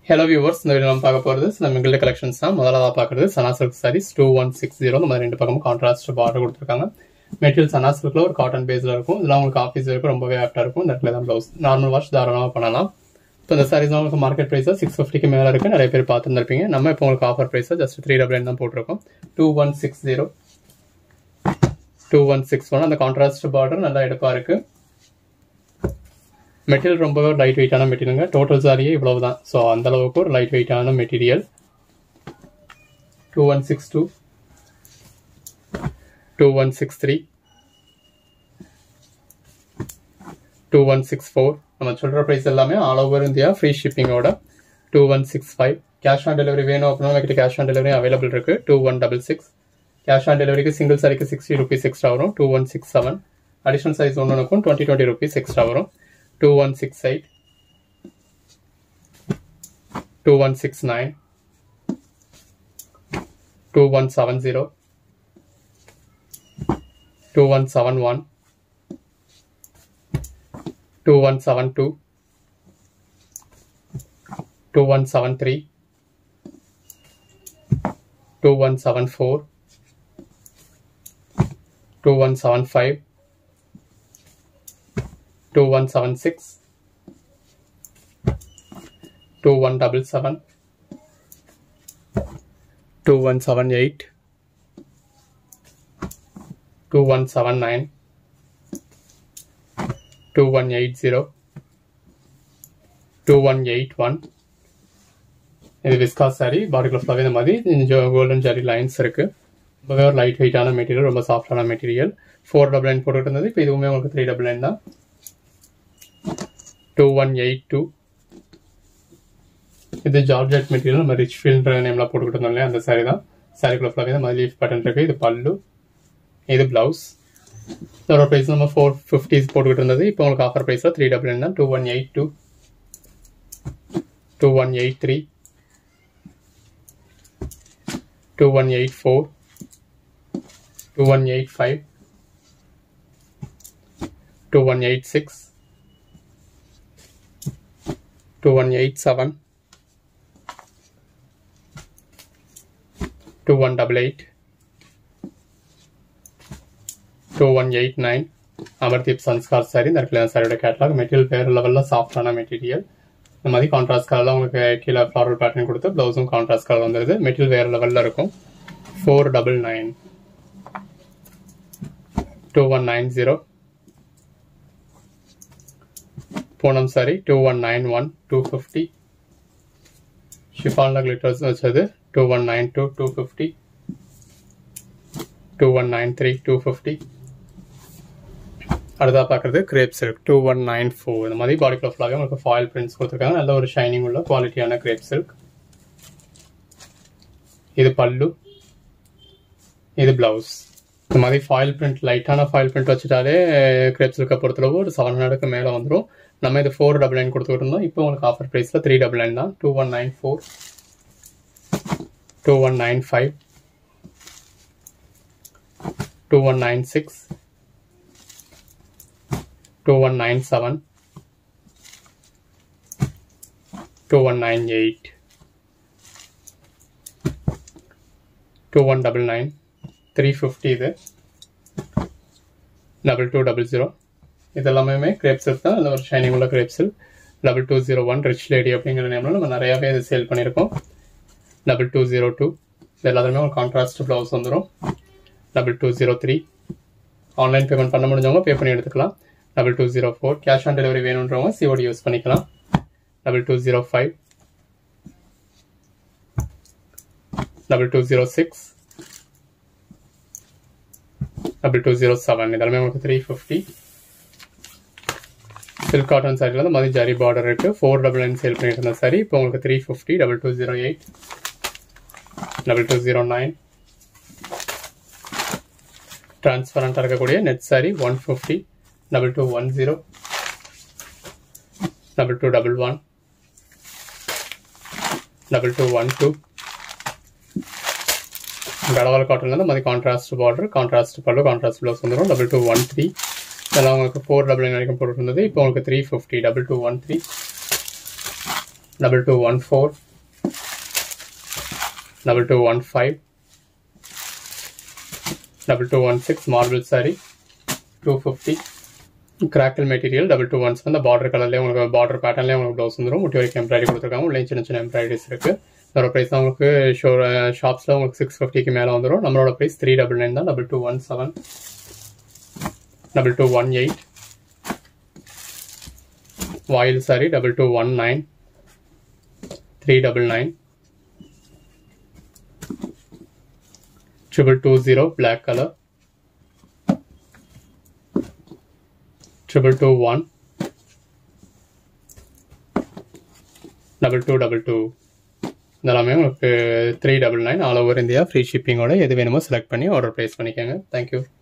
hello viewers இந்த video நம்ம பார்க்க போகிறது சில மிங்கிள்ட கலெக்ஷன்ஸ் தான் முதலாவது பார்க்குறது சனா silk saris two one six zero இந்த மாதிரி ரெண்டு பக்கமும் கான்ட்ராஸ்ட் பார்டர் கொடுத்துருக்காங்க மெட்டீரியல் சனா சில்க்ல ஒரு காட்டன் பேஸில் இருக்கும் இதெல்லாம் உங்களுக்கு ஆஃபீஸ் வரைக்கும் ரொம்பவே ஆப்டாக இருக்கும் இந்த இடத்துல தான் ப்ளவுஸ் நார்மல் வாஷ் தாராளமாக பண்ணலாம் இப்போ இந்த சாரீஸ் உங்களுக்கு மார்க்கெட் ப்ரைஸாக சிக்ஸ் ஃபிஃப்டிக்கு மேலே இருக்குது நிறைய பேர் பார்த்துருந்துருப்பீங்க நம்ம இப்போ உங்களுக்கு ஆஃபர் ப்ரைஸாக ஜஸ்ட் த்ரீ டபுள் தான் போட்டிருக்கோம் two one six zero two one six one அந்த கான்ட்ராஸ்ட் பார்டர் நல்லா எடுப்பாக இருக்குது மெட்டீரியல் ரொம்பவே லைட் வெயிட்டான மெட்டீரியலுங்க டோட்டல் சாரியே இவ்வளவு தான் ஸோ அந்த அளவுக்கு ஒரு லைட் வெயிட்டான material two one six two two one six three two one six four நம்ம சொல்கிற ப்ரைஸ் எல்லாமே ஆல் ஓவர் இந்தியா ஃப்ரீ ஷிப்பிங்கோட two one six five cash on delivery வேணும் அப்படின்னா நம்மகிட்ட கேஷ் ஆன் டெலிவரி அவைலபிள் இருக்கு two one double six cash on டெலிவரிக்கு single சாரிக்கு சிக்ஸ்டி ருபீஸ் எக்ஸ்ட்ரா வரும் two one six seven additional size ஒன்றுக்கும் twenty twenty rupees extra வரும் two one six eight two one six nine two one seven zero two one seven one two one seven two two one seven three two one seven four two one seven five two one seven six two one double seven two one seven eight two one seven nine two one eight zero two one eight one இது viscose sari பாடிக்குள்ள ஃபுல்லாகவே இந்த மாதிரி golden zari lines இருக்கு ரொம்பவே ஒரு light வெயிட்டான material ரொம்ப சாஃப்டான மெட்டீரியல் ஃபோர் டபுள் நைன் போட்டுட்டு இருந்தது இப்போ இதுவுமே உங்களுக்கு த்ரீ டபுள் நைன் தான் டூ ஒன் எயிட் டூ இது ஜார்ஜெட் மெட்டீரியல் நம்ம ரிச் ஃபீல்ன்ற நேம்லாம் போட்டுக்கிட்டு இருந்தோம் இல்லையா அந்த சாரி தான் சாரிக்குள்ள ஃபுல்லாகவே இந்த மாதிரி லீஃப் பட்டன் இருக்கு இது பல்லு இது பிளவுஸ் இதோட ப்ரைஸ் நம்ம ஃபோர் ஃபிஃப்டிஸ் போட்டுக்கிட்டு இருந்தது இப்போ உங்களுக்கு ஆஃபர் ப்ரைஸாக த்ரீ டபுள் நைன் தான் two one eight two two one eight three two one eight four two one eight five two one eight six two one eight seven two one double eight two one eight nine Amardeep Sanskar sari இந்த இடத்துல சாரியோட catalogue material வேறு லெவலில் சாஃப்டான material இந்த மாதிரி contrast கலரில் உங்களுக்கு கீழே ஃப்ளாரல் பேட்டர்ன் கொடுத்து ப்ளவுஸும் கான்ட்ராஸ்ட் கலர் வந்துடுது மெட்டீரியல் வேறு லெவலில் இருக்கும் four double nine two one nine zero Poonam sari two one nine one two fifty ஷிஃபானில் கிளிட்டர்ஸ் வச்சது two one nine two two fifty two one nine three two fifty அடுத்தா பார்க்குறது crepe silk two one nine four இந்த மாதிரி பாடி ஃபுல்லாகவே உங்களுக்கு foil prints கொடுத்துருக்காங்க நல்ல ஒரு ஷைனிங் உள்ள குவாலிட்டியான கிரேப் சில்க் இது பல்லு இது பிளவுஸ் இந்த மாதிரி ஃபாயில் பிரிண்ட் லைட்டான ஃபாயில் பிரிண்ட் வச்சுட்டாலே கிரேப் சில்கை பொறுத்தளவு ஒரு செவன் ஹண்ட்ரடுக்கு மேலே வந்துடும் நம்ம இது ஃபோர் டபுள் நைன் கொடுத்துக்கிட்டு இருந்தோம் இப்போ உங்களுக்கு ஆஃபர் ப்ரைஸில் த்ரீ டபுள் நைன் தான் two one nine four two one nine five two one nine six two one nine seven two one nine eight two one double nine three fifty இது double two double zero இது எல்லாமே crepe silk தான் இந்த ஒரு shining உள்ள crepe silk double two zero one rich lady அப்படிங்கிற நேமில் நம்ம நிறையாவே இது சேல் பண்ணியிருக்கோம் டபுள் டூ ஜீரோ டூ இது எல்லாத்துலேயுமே ஒரு கான்ட்ராஸ்ட் ப்ளவுஸ் வந்துடும் double two zero three online payment பண்ண முடிஞ்சவங்க பே பண்ணி எடுத்துக்கலாம் double two zero four cash on delivery வேணுன்றவங்க சிஓடி யூஸ் பண்ணிக்கலாம் double two zero five double two zero six double two zero seven இதெல்லாமே உங்களுக்கு த்ரீ ஃபிஃப்டி சில்க் காட்டன் சாரியில் இந்த மாதிரி ஜரி பார்டர் இருக்குது ஃபோர் டபுள் நைன் சேல் பண்ணிட்டு இருந்த சாரி இப்போ உங்களுக்கு three fifty double two zero eight double two zero nine டிரான்ஸ்பரண்ட்டாக இருக்கக்கூடிய net sari one fifty double two one zero double two double one double two one two கடவால் காட்டனில் இந்த மாதிரி contrast border contrast pallu contrast blouse வந்துடும் டபுள் டூ ஒன் த்ரீ இதெல்லாம் உங்களுக்கு four double nine வரைக்கும் போட்டுருந்தது இப்போ உங்களுக்கு three fifty double two one three double two one four double two one five double two one six marble sari two fifty crackle material double two ones வந்து border கலர்லேயே உங்களுக்கு border பேட்டர்லேயே உங்களுக்கு blouse வந்துடும் முட்டி வரைக்கும் எம்ப்ராய்டரி கொடுத்துருக்காங்க உள்ளே சின்ன சின்ன எம்ப்ராய்டரிஸ் இருக்குது இதோட ப்ரைஸ் தான் உங்களுக்கு ஷோ ஷாப்ஸில் உங்களுக்கு சிக்ஸ் ஃபிஃப்டிக்கு மேலே வந்துடும் நம்மளோட ப்ரைஸ் த்ரீ டபுள் நைன் தான் double two one seven double two one eight voile sari double two one nine three double nine triple two zero black colour triple two one double two double two இதெல்லாமே உங்களுக்கு three double nine all over India free ஷிப்பிங்கோட எது வேணுமோ select பண்ணி order place பண்ணிக்கோங்க thank you